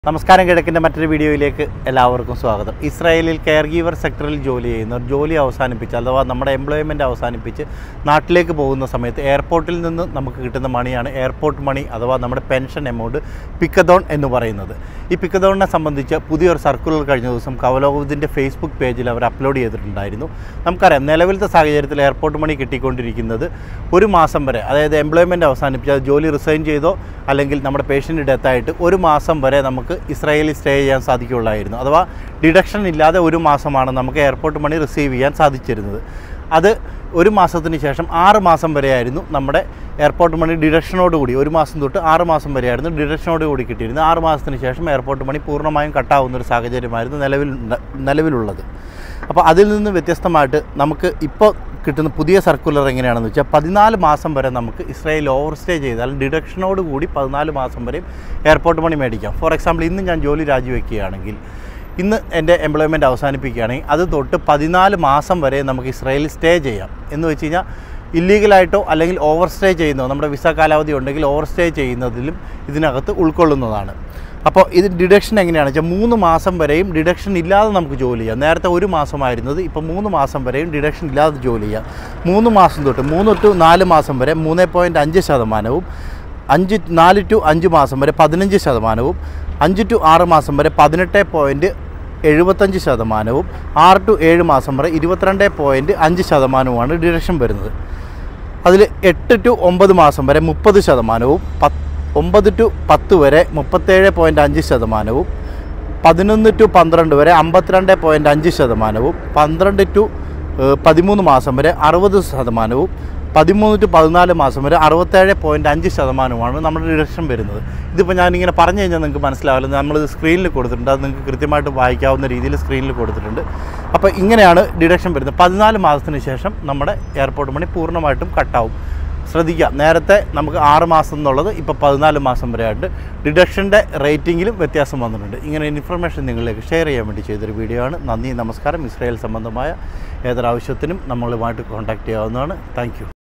നമസ്കാരം കിഴക്കിൻ്റെ മറ്റൊരു വീഡിയോയിലേക്ക് എല്ലാവർക്കും സ്വാഗതം ഇസ്രായേലിൽ കെയർ ഗീവർ സെക്ടറിൽ ജോലി ചെയ്യുന്നവർ ജോലി അവസാനിപ്പിച്ച് അഥവാ നമ്മുടെ എംപ്ലോയ്മെൻറ്റ് അവസാനിപ്പിച്ച് നാട്ടിലേക്ക് പോകുന്ന സമയത്ത് എയർപോർട്ടിൽ നിന്ന് നമുക്ക് കിട്ടുന്ന മണിയാണ് എയർപോർട്ട് മണി അഥവാ നമ്മുടെ പെൻഷൻ എമൗണ്ട് പിക്കതോൺ എന്ന് പറയുന്നത് ഈ പിക്കതോണിനെ സംബന്ധിച്ച് പുതിയൊരു സർക്കുലർ കഴിഞ്ഞ ദിവസം കവലോകത്തിൻ്റെ ഫേസ്ബുക്ക് പേജിൽ അവർ അപ്ലോഡ് ചെയ്തിട്ടുണ്ടായിരുന്നു നമുക്കറിയാം നിലവിലത്തെ സാഹചര്യത്തിൽ എയർപോർട്ട് മണി കിട്ടിക്കൊണ്ടിരിക്കുന്നത് ഒരു മാസം വരെ അതായത് എംപ്ലോയ്മെൻറ്റ് അവസാനിപ്പിച്ച് അത് ജോലി റിസൈൻ ചെയ്തോ അല്ലെങ്കിൽ നമ്മുടെ പേഷ്യൻ്റ് ഡെത്തായിട്ട് ഒരു മാസം വരെ നമുക്ക് ഇസ്രായേലിൽ സ്റ്റേ ചെയ്യാൻ സാധിക്കുകയുള്ളായിരുന്നു അഥവാ ഡിഡക്ഷൻ ഇല്ലാതെ ഒരു മാസമാണ് നമുക്ക് എയർപോർട്ട് മണി റിസീവ് ചെയ്യാൻ സാധിച്ചിരുന്നത് അത് ഒരു മാസത്തിന് ശേഷം ആറ് മാസം വരെയായിരുന്നു നമ്മുടെ എയർപോർട്ട് മണി ഡിഡക്ഷനോട് കൂടി ഒരു മാസം തൊട്ട് ആറ് മാസം വരെയായിരുന്നു ഡിഡക്ഷനോട് കൂടി കിട്ടിയിരുന്നത് ആറ് മാസത്തിന് ശേഷം എയർപോർട്ട് മണി പൂർണ്ണമായും കട്ടാവുന്ന ഒരു സാഹചര്യമായിരുന്നു നിലവിൽ നിലവിലുള്ളത് അപ്പോൾ അതിൽ നിന്ന് വ്യത്യസ്തമായിട്ട് നമുക്ക് ഇപ്പോൾ കിട്ടുന്ന പുതിയ സർക്കുലർ എങ്ങനെയാണെന്ന് വെച്ചാൽ പതിനാല് മാസം വരെ നമുക്ക് ഇസ്രായേൽ ഓവർ സ്റ്റേ ചെയ്താൽ ഡിഡക്ഷനോട് കൂടി പതിനാല് മാസം വരെയും എയർപോർട്ട് മണി മേടിക്കാം ഫോർ എക്സാമ്പിൾ ഇന്ന് ഞാൻ ജോലി രാജിവെക്കുകയാണെങ്കിൽ ഇന്ന് എൻ്റെ എംപ്ലോയ്മെൻറ്റ് അവസാനിപ്പിക്കുകയാണെങ്കിൽ അത് തൊട്ട് പതിനാല് മാസം വരെ നമുക്ക് ഇസ്രായേലിൽ സ്റ്റേ ചെയ്യാം എന്ന് വെച്ച് കഴിഞ്ഞാൽ ഇല്ലീഗലായിട്ടോ അല്ലെങ്കിൽ ഓവർ സ്റ്റേ ചെയ്യുന്നതോ നമ്മുടെ വിസ കാലാവധി ഉണ്ടെങ്കിൽ ഓവർ സ്റ്റേ ചെയ്യുന്നതിലും ഇതിനകത്ത് ഉൾക്കൊള്ളുന്നതാണ് അപ്പോൾ ഇത് ഡിഡക്ഷൻ എങ്ങനെയാണെന്ന് വെച്ചാൽ മൂന്ന് മാസം വരെയും ഡിഡക്ഷൻ ഇല്ലാതെ നമുക്ക് ജോലി ചെയ്യാം നേരത്തെ ഒരു മാസമായിരുന്നത് ഇപ്പോൾ മൂന്ന് മാസം വരെയും ഡിഡക്ഷൻ ഇല്ലാതെ ജോലി ചെയ്യാം മൂന്ന് മാസം തൊട്ട് മൂന്ന് ടു നാല് മാസം വരെ മൂന്ന് പോയിൻറ്റ് അഞ്ച് ശതമാനവും അഞ്ച് നാല് ടു അഞ്ച് മാസം വരെ പതിനഞ്ച് ശതമാനവും അഞ്ച് ടു ആറ് മാസം വരെ പതിനെട്ട് പോയിൻറ്റ് എഴുപത്തഞ്ച് ശതമാനവും ആറ് ടു ഏഴ് മാസം വരെ ഇരുപത്തിരണ്ട് പോയിൻറ്റ് അഞ്ച് ശതമാനവുമാണ് ഡിഡക്ഷൻ വരുന്നത് അതിൽ എട്ട് ടു ഒമ്പത് മാസം വരെ മുപ്പത് ശതമാനവും പത്ത് ഒമ്പത് ടു പത്ത് വരെ മുപ്പത്തേഴ് പോയിൻറ്റ് അഞ്ച് ശതമാനവും പതിനൊന്ന് ടു പന്ത്രണ്ട് വരെ അമ്പത്തിരണ്ട് പോയിൻറ്റ് അഞ്ച് ശതമാനവും പന്ത്രണ്ട് ടു ഏഹ്, പതിമൂന്ന് മാസം വരെ അറുപത് ശതമാനവും പതിമൂന്ന് ടു പതിനാല് മാസം വരെ അറുപത്തേഴ് പോയിൻറ്റ് അഞ്ച് ശതമാനവുമാണ് നമ്മുടെ ഡിഡക്ഷൻ വരുന്നത് ഇതിപ്പോൾ ഞാനിങ്ങനെ പറഞ്ഞു കഴിഞ്ഞാൽ നിങ്ങൾക്ക് മനസ്സിലാവില്ല നമ്മളിത് സ്ക്രീനിൽ കൊടുത്തിട്ടുണ്ട് അത് നിങ്ങൾക്ക് കൃത്യമായിട്ട് വായിക്കാവുന്ന രീതിയിൽ സ്ക്രീനിൽ കൊടുത്തിട്ടുണ്ട് അപ്പോൾ ഇങ്ങനെയാണ് ഡിഡക്ഷൻ വരുന്നത് പതിനാല് മാസത്തിന് ശേഷം നമ്മുടെ എയർപോർട്ട് മണി പൂർണ്ണമായിട്ടും കട്ടാവും ശ്രദ്ധിക്കുക നേരത്തെ നമുക്ക് ആറ് മാസം എന്നുള്ളത് ഇപ്പോൾ പതിനാല് മാസം വരെ ആയിട്ട് ഡിഡക്ഷൻ്റെ റേറ്റിങ്ങിലും വ്യത്യാസം വന്നിട്ടുണ്ട് ഇങ്ങനെ ഇൻഫർമേഷൻ നിങ്ങളിലേക്ക് ഷെയർ ചെയ്യാൻ വേണ്ടി ചെയ്തൊരു വീഡിയോ ആണ് നന്ദി നമസ്കാരം ഇസ്രായേൽ സംബന്ധമായ ഏതൊരാവശ്യത്തിനും നമ്മളുമായിട്ട് കോൺടാക്റ്റ് ചെയ്യാവുന്നതാണ് താങ്ക്